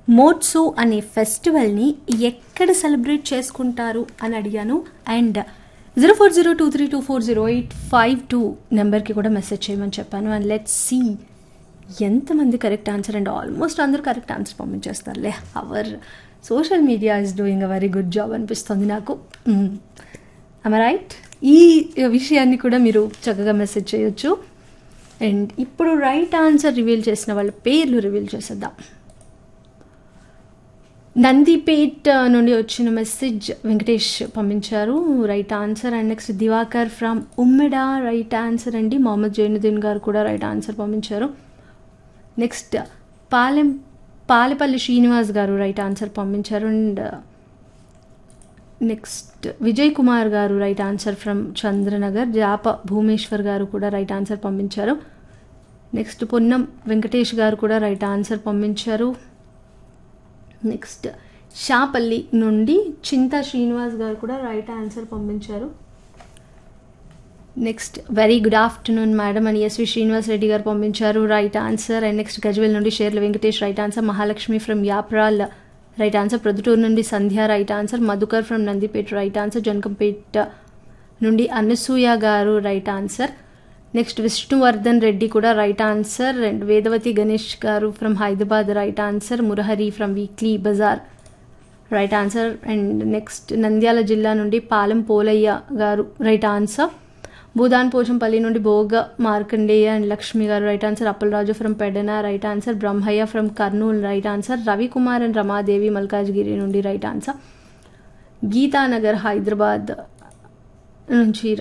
మోట్సు అనే ఫెస్టివల్ని ఎక్కడ సెలబ్రేట్ చేసుకుంటారు అని అడిగాను and zero four zero two three two four zero eight five two నెంబర్కి కూడా మెసేజ్ చేయమని చెప్పాను అండ్ లెట్ సి ఎంతమంది కరెక్ట్ ఆన్సర్ అండ్ ఆల్మోస్ట్ అందరూ కరెక్ట్ ఆన్సర్ పంపించేస్తారులే our social media is doing a very good job అనిపిస్తుంది నాకు అమ రైట్ ఈ విషయాన్ని కూడా మీరు చక్కగా మెసేజ్ చేయొచ్చు అండ్ ఇప్పుడు రైట్ ఆన్సర్ రివీల్ చేసిన వాళ్ళ పేర్లు రివీల్ చేసేద్దాం నందిపేట్ నుండి వచ్చిన మెసేజ్ వెంకటేష్ పంపించారు right answer and next Divakar from Ummeda right answer అండి మొహమ్మద్ జైనుద్దీన్ గారు కూడా రైట్ ఆన్సర్ పంపించారు నెక్స్ట్ పాలెం పాలెపల్లి శ్రీనివాస్ గారు రైట్ ఆన్సర్ పంపించారు అండ్ నెక్స్ట్ విజయ్ కుమార్ గారు right answer from Chandranagar Japa Bhumeshwar గారు కూడా రైట్ ఆన్సర్ పంపించారు నెక్స్ట్ పొన్నం వెంకటేష్ గారు కూడా రైట్ ఆన్సర్ పంపించారు నెక్స్ట్ షాపల్లి నుండి చింతా శ్రీనివాస్ గారు కూడా రైట్ ఆన్సర్ పంపించారు next very good afternoon madam అని ఎస్వి శ్రీనివాస్ రెడ్డి గారు పంపించారు right answer and next Gajwel నుండి Sherla Venkatesh right answer Mahalakshmi from Yapral right answer Proddatur నుండి Sandhya right answer Madhukar from Nandipet right answer Janakampet నుండి అనసూయ గారు right answer next Vishnuvardhan Reddy కూడా right answer and Vedavathi Ganesh గారు from Hyderabad right answer Murahari from weekly bazaar right answer and next Nandyal జిల్లా నుండి పాలెం పోలయ్య గారు రైట్ ఆన్సర్ భూదాన్ పోచంపల్లి నుండి భోగ మార్కండేయ అండ్ లక్ష్మి గారు right answer Appalaraju from Pedana right answer Brahmayya from Kurnool right answer Ravikumar and Ramadevi Malkajgiri నుండి రైట్ ఆన్సర్ గీతానగర్ హైదరాబాద్ నుంచి